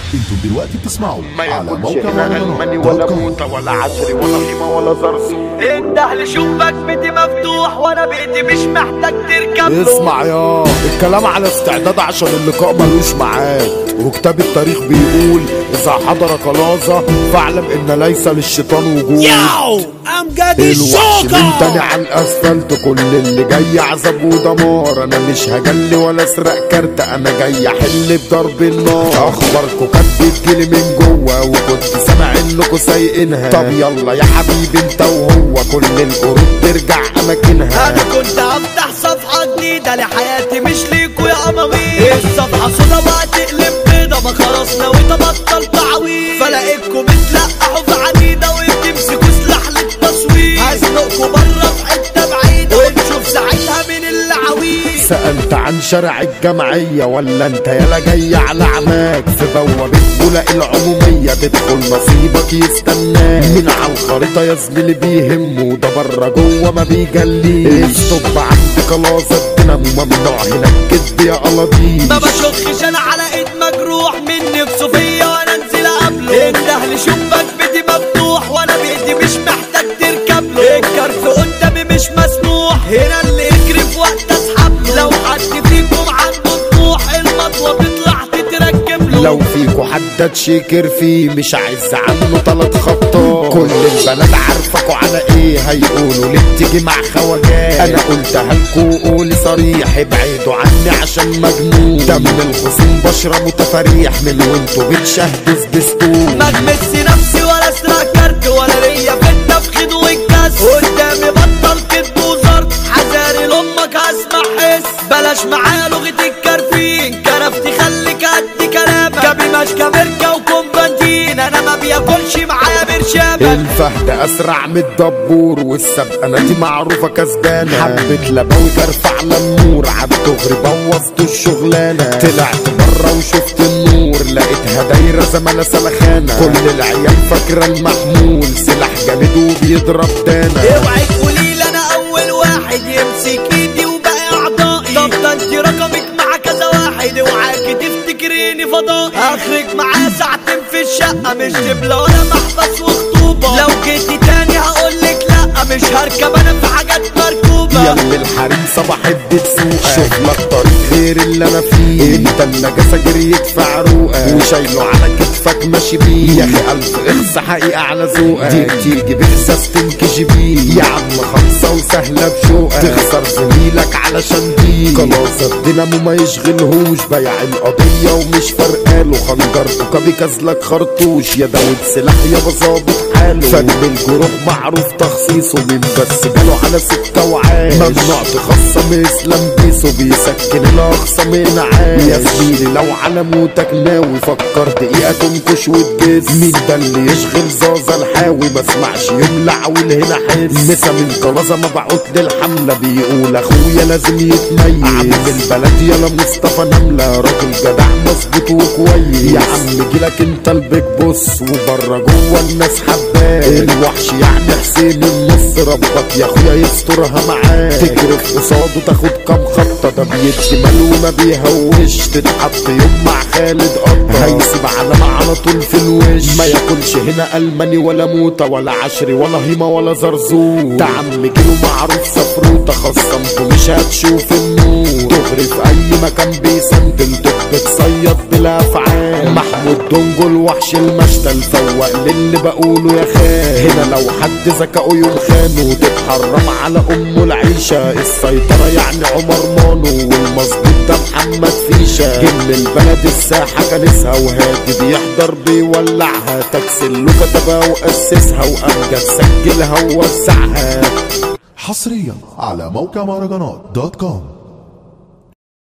انتوا دلوقتي بتسمعوا ما على ياكلش موقع هنا الماني ولا موتة ولا عشري ولا خيمة ولا زرزور انده لشبك بيتي مفتوح وانا بيتي مش محتاج تركب له اسمع يا الكلام على استعداد عشان اللقاء ملوش ميعاد وكتاب التاريخ بيقول اذا حضر كلازة فاعلم ان ليس للشيطان وجود Yo, I'm got this الوحش من تاني sugar. على الاسفلت كل اللي جاي عذاب ودمار انا مش هجلي ولا اسرق كارت انا جاي احل بضرب النار اخباركوا كانت بتجيلي من جوه وكنت سامع انكوا سايقينها طب يلا يا حبيبي انت وهو كل القرود ترجع اماكنها انا كنت هفتح صفحة جديدة لحياتي مش ليكوا يا امامير الصفحة سودا وهتقلب بيضة ما خلاص نويت ابطل تعويض فلاقيتكوا بتلقحوا في عنيدة وبتمسكوا سلاح للتصوير هزنقكوا بره في حتة بعيدة ونشوف ساعتها مين اللي عويل سألت عن شارع الجمعية ولا انت يلا جاي على عماك في بوابة بولاق العمومية تدخل نصيبك يستناك من على الخريطة يا زميلي بيهمه ده بره جوه ما بيجليش ستوب عند كلازة الدينامو ممنوع هناك كدب يا قلاطيش ما بشخش انا على ايد مجروح من نفسه فيا وانا انزل قبله انده لشبك بيتي مفتوح وانا بايدي مش محتاج تركب له الكرف قدامي مش مسموح هنا اللي يجري في وقت اسحب له لو حد فيكم عنده طموح المطوه تطلع تتركب له لو فيكو حد تشكر فيه مش عايز عنه تلات خطات كل البلد عارفكوا على ايه هيقولوا ليه بتيجي مع خواجات انا قلتها لكوا قولي صريح ابعدوا عني عشان مجنون ده من الخصوم بشربوا تفاريح من وانتوا بتشهدوا سبستون ما تمسي نفسي ولا اسرق كارت ولا ليا في التفخيد والكاس قدامي بطل كدب وزرت حذاري لامك هسمع حس بلاش معايا لغة الكرفين كرفتي خليك قد كلامك جابي مشكا مركة وكومبانتين انا ما بياكلش معايا برشامك الفهد اسرع من الدبور والسبقه انا دي معروفه كسبانه حبه لبوي ارفع للنور عالدغري بوظت الشغلانه طلعت بره وشفت النور لقيتها دايره زمالة سلخانه كل العيال فاكره المحمول سلاح جامد وبيضرب دانا اوعي تقولي لي انا اول واحد يمسك ايدي وباقي اعضائي طب ده انت رقمك مع كذا واحد اوعاكي تفتكريني فضائي اخرج معايا ساعتين في الشقه مش دبله ولا محبس وخطوبه لو جيتي تاني هقولك لا مش هركب انا في حاجات مركوبه ياللي الحريم صباح بتسوق شوف لك طريق غير اللي انا فيه انت النجاسه جريت في عروقك وشايله على كتفك ماشي بيه يا اخي الف اخس حقيقه على ذوقك دي بتيجي باحساس تنكش بيه يا عم خلصه وسهله بشوقك تخسر زميلك علشان دي خلاص الدينامو ما يشغلهوش بيع القضيه ومش فارقاله خنجر وكابي كازلك خرطوش يا داود سلاح يا ظابط حاله فن الجروح معروف تخصيصه مين بس جاله على ستة وعاش ممنوع تخصم اسلام بيسو بيسكن الاقصى من عاش يا زميلي لو على موتك ناوي فكر دقيقة تنكش وتجس مين ده اللي يشغل زازا الحاوي ما اسمعش يملع والهنا حس مسا من طلازة مبعوت للحملة بيقول اخويا لازم يتميز عم البلد يلا مصطفى نملة راجل جدع مظبوط وكويس يا عم جيلك انت البيج بوس وبره جوه الناس حباه الوحش يعني حسين النص ربك يا اخويا يسترها معاه تجرف قصاده تاخد كام خطة ده بيدي مال وما بيهوش تتحط يوم مع خالد قطة هيسيب علامة على طول في الوش ما ياكلش هنا الماني ولا موتة ولا عشري ولا هيمة ولا زرزور ده عم جيله معروف سفروتة خصمته مش هتشوف النور دغري في اي مكان بيسندل دب بتصيد بلا افعال محمود دونجو الوحش المشتى الفوق للي بقوله يا خان هنا لو حد ذكاؤه يوم خانه تتحرم على امه العيشه السيطره يعني عمر مانو والمظبوط ده محمد فيشه جن البلد الساحه كنسها وهادي بيحضر بيولعها تكسل له كتبها واسسها وامجد سجلها ووزعها حصريا على موقع مهرجانات دوت كوم